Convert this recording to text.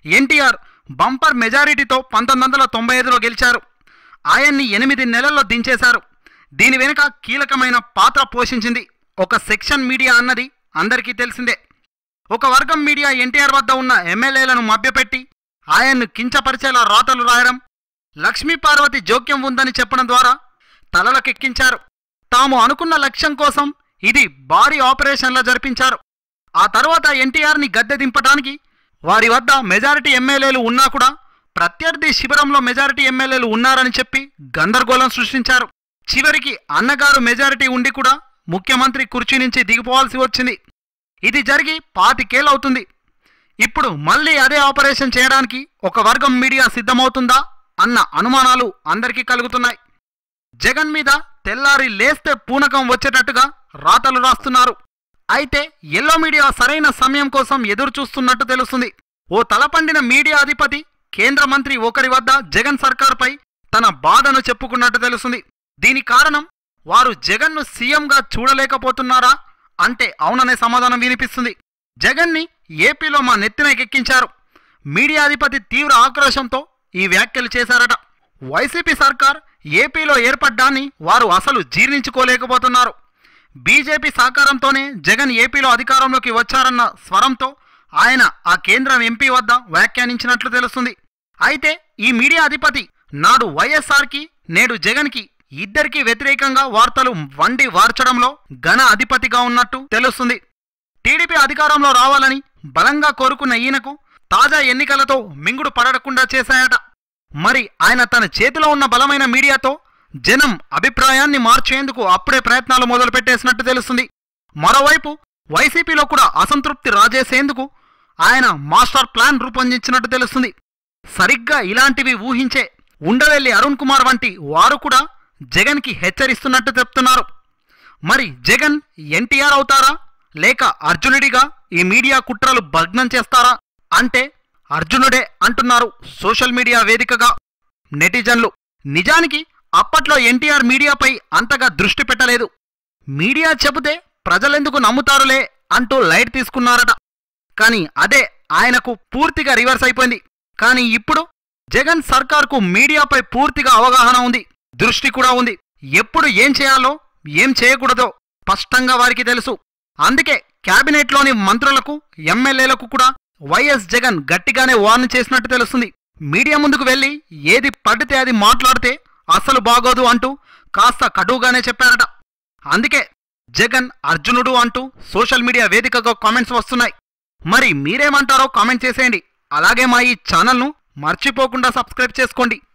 NTR bumper మెజారిటీతో పంతొమ్మిది వందల తొంభై ఐదులో గెలిచారు ఆయన్ని ఎనిమిది నెలల్లో దించేశారు దీని వెనుక కీలకమైన పాత్ర పోషించింది ఒక సెక్షన్ మీడియా అన్నది అందరికీ తెలిసిందే ఒక వర్గం మీడియా ఎన్టీఆర్ వద్ద ఉన్న ఎమ్మెల్యేలను మభ్యపెట్టి ఆయన్ను కించపరిచేలా రాతలు రాయడం లక్ష్మీ పార్వతి జోక్యం ఉందని చెప్పడం ద్వారా తలలకెక్కించారు తాము అనుకున్న లక్ష్యం కోసం ఇది భారీ ఆపరేషన్లా జరిపించారు ఆ తర్వాత ఎన్టీఆర్ని గద్దె దింపడానికి వారి వద్ద మెజారిటీ ఎమ్మెల్యేలు ఉన్నా కూడా ప్రత్యర్థి శిబిరంలో మెజారిటీ ఎమ్మెల్యేలు ఉన్నారని చెప్పి గందరగోళం సృష్టించారు చివరికి అన్నగారు మెజారిటీ ఉండి కూడా ముఖ్యమంత్రి కుర్చీ నుంచి దిగిపోవాల్సి వచ్చింది ఇది జరిగి పాతికేళ్ళవుతుంది ఇప్పుడు మళ్ళీ అదే ఆపరేషన్ చేయడానికి ఒక వర్గం మీడియా సిద్ధమవుతుందా అన్న అనుమానాలు అందరికీ కలుగుతున్నాయి జగన్ మీద తెల్లారి లేస్తే పూనకం వచ్చేటట్టుగా రాతలు రాస్తున్నారు అయితే ఎల్లో మీడియా సరైన సమయం కోసం ఎదురు చూస్తున్నట్టు తెలుస్తుంది ఓ తలపండిన మీడియా అధిపతి కేంద్ర మంత్రి ఒకరి వద్ద జగన్ సర్కార్పై తన బాధను చెప్పుకున్నట్టు తెలుస్తుంది దీని కారణం వారు జగన్ను సీఎంగా చూడలేకపోతున్నారా అంటే అవుననే సమాధానం వినిపిస్తుంది జగన్ని ఏపీలో మా నెత్తిన ఎక్కించారు మీడియా అధిపతి తీవ్ర ఆక్రోశంతో ఈ వ్యాఖ్యలు చేశారట వైసీపీ సర్కార్ ఏపీలో ఏర్పడ్డాన్ని వారు అసలు జీర్ణించుకోలేకపోతున్నారు బీజేపీ సహకారంతోనే జగన్ ఏపీలో అధికారంలోకి వచ్చారన్న స్వరంతో ఆయన ఆ కేంద్రం ఎంపీ వద్ద వ్యాఖ్యానించినట్లు తెలుస్తుంది అయితే ఈ మీడియా అధిపతి నాడు వైఎస్ఆర్కి నేడు జగన్కి ఇద్దరికీ వ్యతిరేకంగా వార్తలు వండి వార్చడంలో ఘన అధిపతిగా ఉన్నట్టు తెలుస్తుంది టీడీపీ అధికారంలో రావాలని బలంగా కోరుకున్న ఈయనకు తాజా ఎన్నికలతో మింగుడు పడకుండా చేశాయట మరి ఆయన తన చేతిలో ఉన్న బలమైన మీడియాతో జనం అభిప్రాయాన్ని మార్చేందుకు అప్పుడే ప్రయత్నాలు మొదలుపెట్టేసినట్టు తెలుస్తుంది మరోవైపు వైసీపీలో కూడా అసంతృప్తి రాజేసేందుకు ఆయన మాస్టర్ ప్లాన్ రూపొందించినట్టు తెలుస్తుంది సరిగ్గా ఇలాంటివి ఊహించే ఉండవెల్లి అరుణ్ కుమార్ వంటి వారు కూడా జగన్కి హెచ్చరిస్తున్నట్టు చెప్తున్నారు మరి జగన్ ఎన్టీఆర్ అవుతారా లేక అర్జునుడిగా ఈ మీడియా కుట్రలు భగ్నం చేస్తారా అంటే అర్జునుడే అంటున్నారు సోషల్ మీడియా వేదికగా నెటిజన్లు నిజానికి అప్పట్లో ఎన్టీఆర్ మీడియాపై అంతగా దృష్టి పెట్టలేదు మీడియా చెబితే ప్రజలెందుకు నమ్ముతారులే అంటూ లైట్ తీసుకున్నారట కానీ అదే ఆయనకు పూర్తిగా రివర్స్ అయిపోయింది కానీ ఇప్పుడు జగన్ సర్కార్కు మీడియాపై పూర్తిగా అవగాహన ఉంది దృష్టి కూడా ఉంది ఎప్పుడు ఏం చేయాలో ఏం చేయకూడదో స్పష్టంగా వారికి తెలుసు అందుకే క్యాబినెట్లోని మంత్రులకు ఎమ్మెల్యేలకు కూడా వైఎస్ జగన్ గట్టిగానే వార్న్ చేసినట్టు తెలుస్తుంది మీడియా ముందుకు వెళ్ళి ఏది పడితే అది మాట్లాడితే అసలు బాగోదు అంటూ కాస్త కటువుగానే చెప్పారట అందుకే జగన్ అర్జునుడు అంటూ సోషల్ మీడియా వేదికగా కామెంట్స్ వస్తున్నాయి మరి మీరేమంటారో కామెంట్ చేసేయండి అలాగే మా ఈ ఛానల్ను మర్చిపోకుండా సబ్స్క్రైబ్ చేసుకోండి